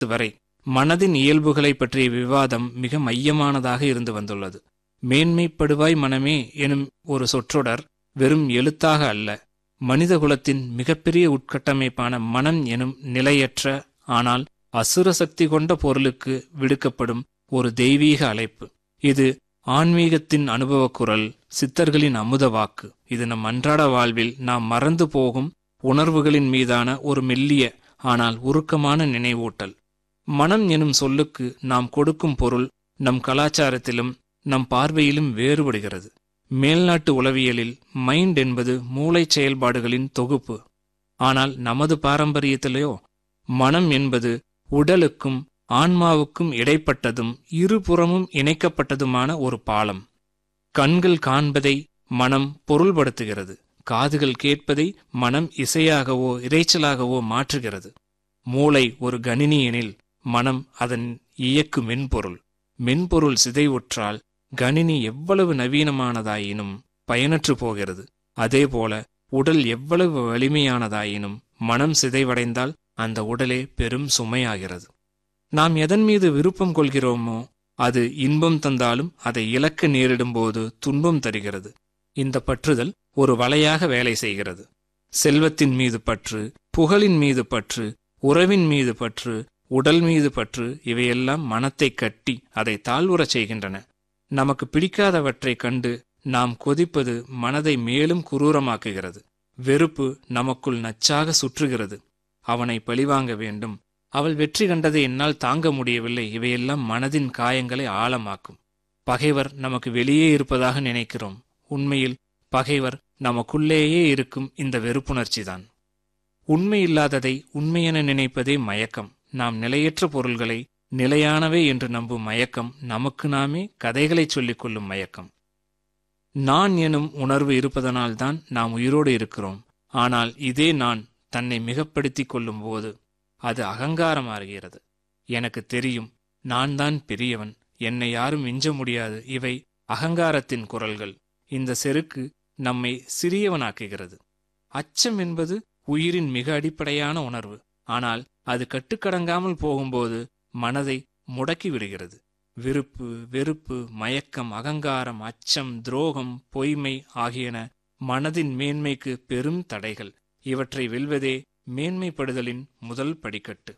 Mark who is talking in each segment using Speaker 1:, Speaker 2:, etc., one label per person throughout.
Speaker 1: வரை மனதின் இயல்புகளை பற்றிய விவாதம் மிக மையமானதாக இருந்து வந்துள்ளது மேன்மைப்படுவாய் மனமே எனும் ஒரு சொற்றொடர் வெறும் எழுத்தாக அல்ல மனிதகுலத்தின் மிகப்பெரிய உட்கட்டமைப்பான மனம் எனும் நிலையற்ற ஆனால் அசுர சக்தி கொண்ட பொருளுக்கு விடுக்கப்படும் ஒரு தெய்வீக அழைப்பு இது ஆன்மீகத்தின் அனுபவக் குரல் சித்தர்களின் அமுத வாக்கு இது நம் அன்றாட வாழ்வில் நாம் மறந்து போகும் உணர்வுகளின் மீதான ஒரு மெல்லிய ஆனால் உருக்கமான நினைவூட்டல் மனம் எனும் சொல்லுக்கு நாம் கொடுக்கும் பொருள் நம் கலாச்சாரத்திலும் நம் பார்வையிலும் வேறுபடுகிறது மேல்நாட்டு உளவியலில் மைண்ட் என்பது மூளைச் செயல்பாடுகளின் தொகுப்பு ஆனால் நமது பாரம்பரியத்திலேயோ மனம் என்பது உடலுக்கும் ஆன்மாவுக்கும் இடைப்பட்டதும் இருபுறமும் இணைக்கப்பட்டதுமான ஒரு பாலம் கண்கள் காண்பதை மனம் பொருள்படுத்துகிறது காதுகள் கேட்பதை மனம் இசையாகவோ இறைச்சலாகவோ மாற்றுகிறது மூளை ஒரு கணினி எனில் மனம் அதன் இயக்கு மென்பொருள் மென்பொருள் சிதைவுற்றால் கணினி எவ்வளவு நவீனமானதாயினும் பயனற்று போகிறது அதேபோல உடல் எவ்வளவு வலிமையானதாயினும் மனம் சிதைவடைந்தால் அந்த உடலே பெரும் சுமையாகிறது நாம் எதன் மீது விருப்பம் கொள்கிறோமோ அது இன்பம் தந்தாலும் அதை இழக்க நேரிடும்போது துன்பம் தருகிறது இந்த பற்றுதல் ஒரு வலையாக வேலை செய்கிறது செல்வத்தின் மீது பற்று புகழின் மீது பற்று உறவின் மீது பற்று உடல் மீது பற்று இவையெல்லாம் மனத்தை கட்டி அதை தாழ்வுறச் செய்கின்றன நமக்கு பிடிக்காதவற்றைக் கண்டு நாம் கொதிப்பது மனதை மேலும் குரூரமாக்குகிறது வெறுப்பு நமக்குள் நச்சாக சுற்றுகிறது அவனை பழிவாங்க வேண்டும் அவள் வெற்றி கண்டதை என்னால் தாங்க முடியவில்லை இவையெல்லாம் மனதின் காயங்களை ஆழமாக்கும் பகைவர் நமக்கு வெளியே இருப்பதாக நினைக்கிறோம் உண்மையில் பகைவர் நமக்குள்ளேயே இருக்கும் இந்த வெறுப்புணர்ச்சிதான் உண்மையில்லாததை உண்மையென நினைப்பதே மயக்கம் நாம் நிலையற்ற பொருள்களை நிலையானவை என்று நம்பும் மயக்கம் நமக்கு நாமே கதைகளைச் சொல்லிக் கொள்ளும் மயக்கம் நான் எனும் உணர்வு இருப்பதனால்தான் நாம் உயிரோடு இருக்கிறோம் ஆனால் இதே நான் தன்னை மிகப்படுத்திக் கொள்ளும் போது அது அகங்காரமாகிறது எனக்கு தெரியும் நான் தான் பெரியவன் என்னை யாரும் மிஞ்ச முடியாது இவை அகங்காரத்தின் குரல்கள் இந்த செருக்கு நம்மை சிறியவனாக்குகிறது அச்சம் என்பது உயிரின் மிக அடிப்படையான உணர்வு ஆனால் அது கட்டுக்கடங்காமல் போகும்போது மனதை முடக்கி விடுகிறது விருப்பு வெறுப்பு மயக்கம் அகங்காரம் அச்சம் துரோகம் பொய்மை ஆகியன மனதின் மேன்மைக்கு பெரும் தடைகள் இவற்றை வெல்வதே மேன்மைப்படுதலின் முதல் படிக்கட்டு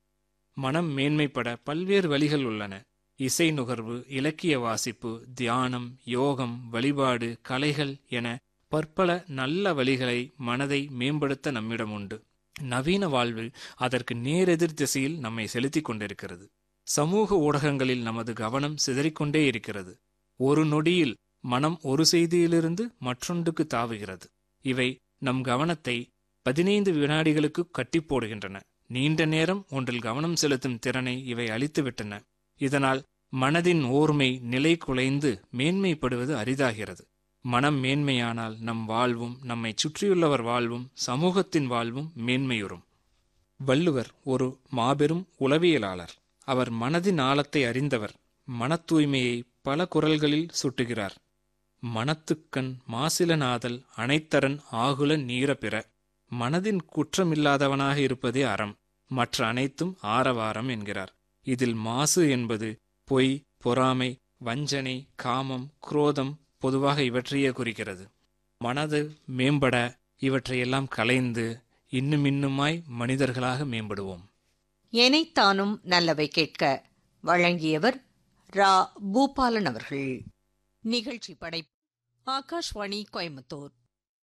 Speaker 1: மனம் மேன்மைப்பட பல்வேறு வழிகள் உள்ளன இசை நுகர்வு இலக்கிய வாசிப்பு தியானம் யோகம் வழிபாடு கலைகள் என பற்பல நல்ல வழிகளை மனதை மேம்படுத்த நம்மிடம் உண்டு நவீன வாழ்வு அதற்கு நேரெதிர் திசையில் நம்மை செலுத்திக் கொண்டிருக்கிறது சமூக ஊடகங்களில் நமது கவனம் சிதறிக்கொண்டே இருக்கிறது ஒரு நொடியில் மனம் ஒரு செய்தியிலிருந்து மற்றொன்றுக்கு தாவுகிறது இவை நம் கவனத்தை பதினைந்து வினாடிகளுக்கு கட்டி போடுகின்றன நீண்ட நேரம் ஒன்றில் கவனம் செலுத்தும் திறனை இவை அளித்துவிட்டன இதனால் மனதின் ஓர்மை நிலை குலைந்து மேன்மைப்படுவது அரிதாகிறது மனம் மேன்மையானால் நம் வாழ்வும் நம்மை சுற்றியுள்ளவர் வாழ்வும் சமூகத்தின் வாழ்வும் மேன்மையுறும் வள்ளுவர் ஒரு மாபெரும் உளவியலாளர் அவர் மனதின் ஆழத்தை அறிந்தவர் மன தூய்மையை பல குரல்களில் சுட்டுகிறார் மனத்துக்கண் மாசிலநாதல் அனைத்தரன் ஆகுல நீர பிற மனதின் குற்றமில்லாதவனாக இருப்பதே அறம் மற்ற அனைத்தும் ஆரவாரம் என்கிறார் இதில் மாசு என்பது பொய் பொறாமை வஞ்சனை காமம் குரோதம் பொதுவாக இவற்றையே குறிக்கிறது மனது மேம்பட இவற்றையெல்லாம் கலைந்து இன்னும் இன்னுமாய் மனிதர்களாக மேம்படுவோம்
Speaker 2: எனைத்தானும் நல்லவை கேட்க வழங்கியவர் ரா பூபாலன் அவர்கள் நிகழ்ச்சி படைப்பு ஆகாஷ்வாணி கோயம்புத்தூர்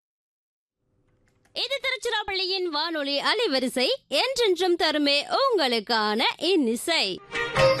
Speaker 3: இது திருச்சிராப்பள்ளியின் வானொலி அலைவரிசை என்றென்றும் தருமே உங்களுக்கான இன்னிசை